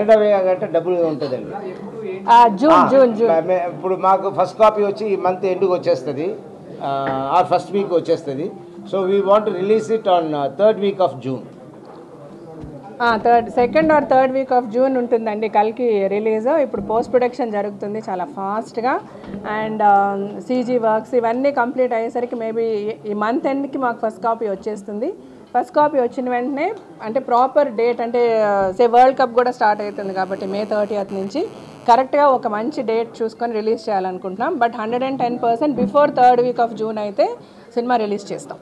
Canada వే కంటే డబ్బులు ఉంటుందండి ఆ, June June June May- May- ఇప్పుడు మాకు ఫస్ట్ కాపీ వచ్చి ఈ మంత్ ఎండ్కి వచ్చేస్తుంది ఆర్ ఫస్ట్ వీక్ వచ్చేస్తుంది so we want release it on third week of June third second or third week of June ఉంటుందండి కల్కి రిలీజ్ ఇప్పుడు పోస్ట్ ప్రొడక్షన్ జరుగుతుంది చాలా ఫాస్ట్గా అండ్ సీజీ వర్క్స్ ఇవన్నీ కంప్లీట్ అయ్యేసరికి మేబీ ఈ మంత్ ఎండ్కి మాకు ఫస్ట్ కాపీ వచ్చేస్తుంది ఫస్ట్ కాపీ వచ్చిన వెంటనే అంటే ప్రాపర్ డేట్ అంటే సే వరల్డ్ కప్ కూడా స్టార్ట్ అవుతుంది కాబట్టి మే థర్టీయత్ నుంచి కరెక్ట్గా ఒక మంచి డేట్ చూసుకొని రిలీజ్ చేయాలనుకుంటున్నాం but hundred and ten percent before third week of June అయితే సినిమా రిలీజ్ చేస్తాం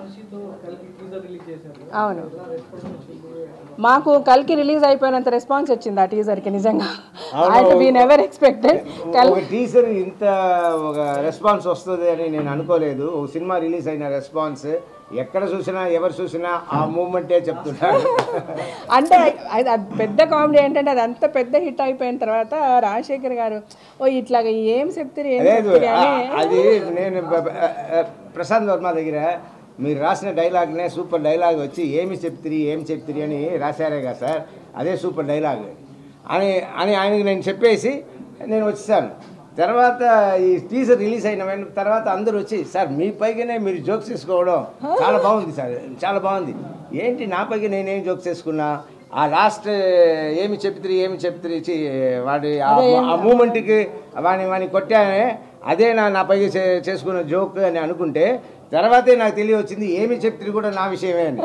అవును మాకు కల్కి రిలీజ్ అయిపోయినంత రెస్పాన్స్ వచ్చింది ఆ టీజర్కి నిజంగా అయితే వీ నెవర్ ఎక్స్పెక్టెడ్ కల్ ఒక టీజర్ ఇంత ఒక రెస్పాన్స్ వస్తుంది అని నేను అనుకోలేదు ఒక సినిమా రిలీజ్ అయిన రెస్పాన్స్ ఎక్కడ చూసినా ఎవరు చూసినా ఆ మూమెంటే చెప్తున్నారు అంటే అది అది పెద్ద కామెడీ ఏంటంటే అది అంత పెద్ద హిట్ అయిపోయిన తర్వాత రాజశేఖర్ గారు ఓ ఇట్లాగా ఏం చెప్తారు ఏం లేదు చెప్తారు ఆ- అని అది నేను బ- బ- ఆ, ప్రశాంత్ వర్మ దగ్గర మీరు రాసిన డైలాగ్నే సూపర్ డైలాగ్ వచ్చి ఏమి చెప్తిరి ఏం చెప్తిరి అని రాశారే కదా సార్ అదే సూపర్ డైలాగ్ అని అని ఆయనకి నేను చెప్పేసి నేను వచ్చేసాను తర్వాత ఈ టీజర్ రిలీజ్ అయిన వెంట- తర్వాత అందరూ వచ్చి సార్ మీ పైగానే మీరు జోక్స్ చేసుకోవడం చాలా బాగుంది సార్ చాలా బాగుంది ఏంటి నా పైకి నేనేం జోక్స్ చేసుకున్నా ఆ లాస్ట్ ఏమి చెప్తిరి ఏమి చెప్తిరి చి, వాడి ఆ- ఆ మూమెంట్కి వాడిని వాడిని కొట్టానే అదే నా నా పైకి చే- చేసుకున్న జోక్ అని అనుకుంటే తర్వాతే నాకు తెలియ వచ్చింది ఏమి చెప్తిరి కూడా నా విషయమే అని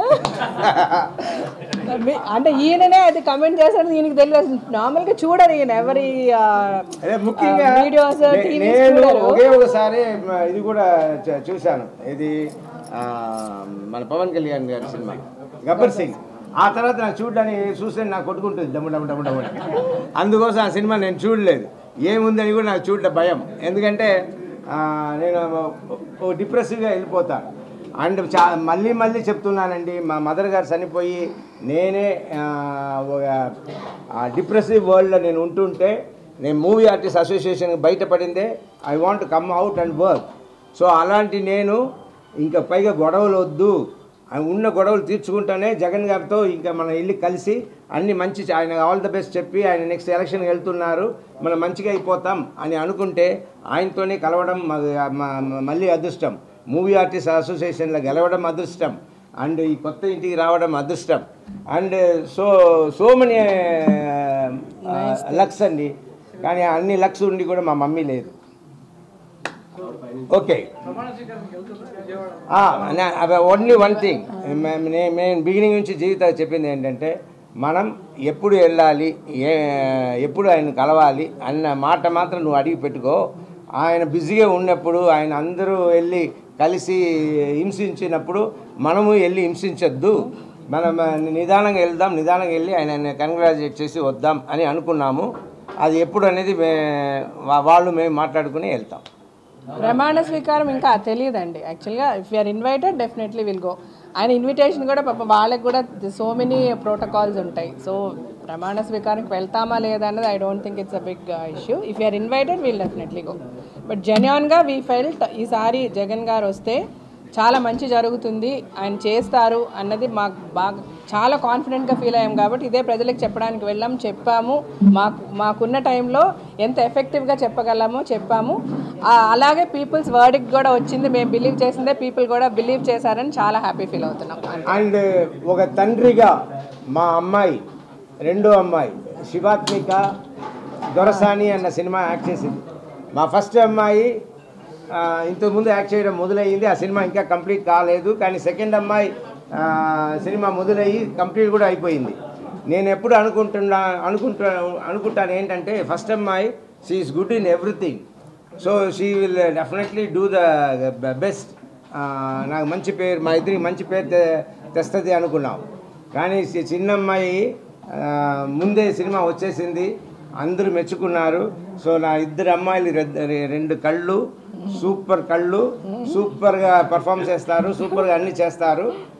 మీ- అంటే ఈయననే అది కమెంట్ చేశాడు ఈయనకి తెలియదు నార్మల్గా చూడరు ఈయన ఎవరి అదే ముఖ్యంగా వీడియోస్ నే- టీవీస్ నేను చూడరు ఒకే ఒకసారి మ- ఇది కూడా చ- చూశాను ఇది ఆ, మన పవన్ కళ్యాణ్ గారి సినిమా గబ్బర్ సింగ్ ఆ తర్వాత నాకు చూడడానికి చూస్తే నాకు కొట్టుకుంటుంది డమ్ము డమ్ము డమ్ము డమ్ము అందుకోసం ఆ సినిమా నేను చూడలేదు ఏముందని కూడా నాకు చూడడం భయం ఎందుకంటే ఆ, నేను ఓ డిప్రెసివ్గా వెళ్ళిపోతాను అండ్ చా మళ్ళీ మళ్ళీ చెప్తున్నానండి మా మదర్ గారు చనిపోయి నేనే ఆ, ఒక డిప్రెసివ్ వరల్డ్లో నేను ఉంటుంటే నేను మూవీ ఆర్టిస్ట్ అసోసియేషన్ బయటపడిందే I want come out and work so అలాంటి నేను ఇంకా పైగా గొడవలు వద్దు ఆ ఉన్న గొడవలు తీర్చుకుంటానే జగన్ గారితో ఇంకా మనం వెళ్ళి కలిసి అన్ని మంచి ఆయన ఆల్ ద బెస్ట్ చెప్పి ఆయన నెక్స్ట్ ఎలక్షన్కి వెళ్తున్నారు మనం మంచిగా అయిపోతాం అని అనుకుంటే ఆయనతోనే కలవడం మ- మ- మళ్ళీ అదృష్టం మూవీ ఆర్టిస్ట్ అసోసియేషన్లో గెలవడం అదృష్టం అండ్ ఈ కొత్త ఇంటికి రావడం అదృష్టం and so so many lucks అండి కానీ అన్ని లక్స్ ఉండి కూడా మా మమ్మీ లేదు ఓకే ఓన్లీ వన్ థింగ్ నేను బిగినింగ్ నుంచి జీవితం చెప్పింది ఏంటంటే మనం ఎప్పుడు వెళ్ళాలి ఏ ఎప్పుడు ఆయన కలవాలి అన్న మాట మాత్రం నువ్వు అడిగి పెట్టుకో ఆయన బిజీగా ఉన్నప్పుడు ఆయన అందరూ వెళ్ళి కలిసి హింసించినప్పుడు మనము వెళ్ళి హింసించొద్దు మనం నిదానంగా వెళ్దాం నిదానంగా వెళ్ళి ఆయన కంగ్రాచులేట్ చేసి వద్దాం అని అనుకున్నాము అది ఎప్పుడు అనేది మే వా- వాళ్ళు మేము మాట్లాడుకుని వెళ్తాం ప్రమాణ స్వీకారం ఇంకా తెలియదండి యాక్చువల్గా if you're invited definitely will go ఆయన ఇన్విటేషన్ కూడా పాప వాళ్ళకి కూడా సో మెనీ ప్రోటోకాల్స్ ఉంటాయి సో ప్రమాణ స్వీకారంకి వెళ్తామా లేదా అన్నది I don't think it's a big issue if you're invited will definitely go but జెన్యున్గా వీ ఫెల్ట్ ఈసారి జగన్ గారు వస్తే చాలా మంచి జరుగుతుంది ఆయన చేస్తారు అన్నది మాకు బాగా చాలా కాన్ఫిడెంట్గా ఫీల్ అయ్యాం కాబట్టి ఇదే ప్రజలకు చెప్పడానికి వెళ్ళాం చెప్పాము మాకు మాకున్న టైంలో ఎంత ఎఫెక్టివ్గా చెప్పగలమో చెప్పాము ఆ, అలాగే పీపుల్స్ వర్డిక్ కూడా వచ్చింది మేము బిలీవ్ చేసిందే పీపుల్ కూడా బిలీవ్ చేశారని చాలా హ్యాపీ ఫీల్ అవుతున్నాం అండ్ ఒక తండ్రిగా మా అమ్మాయి రెండో అమ్మాయి శివాత్మిక దొరసాని అన్న సినిమా యాక్ట్ చేసింది మా ఫస్ట్ అమ్మాయి ఆ, ఇంతకుముందు యాక్ట్ చేయడం మొదలయ్యింది ఆ సినిమా ఇంకా కంప్లీట్ కాలేదు కానీ సెకండ్ అమ్మాయి ఆ, సినిమా మొదలయ్యి కంప్లీట్ కూడా అయిపోయింది నేను ఎప్పుడు అనుకుంటున్నా అనుకుంటా అనుకుంటాను ఏంటంటే ఫస్ట్ అమ్మాయి she is good in everything so she will definitely do the best నాకు మంచి పేరు మా ఇద్దరికి మంచి పేరు తె- తెస్తుంది అనుకున్నాం కానీ చి- చిన్న అమ్మాయి ఆ, ముందే సినిమా వచ్చేసింది అందరూ మెచ్చుకున్నారు సో నా ఇద్దరు అమ్మాయిలు రెడ్- రె- రెండు కళ్ళు సూపర్ కళ్ళు సూపర్గా పర్ఫామ్ చేస్తారు సూపర్గా అన్నీ చేస్తారు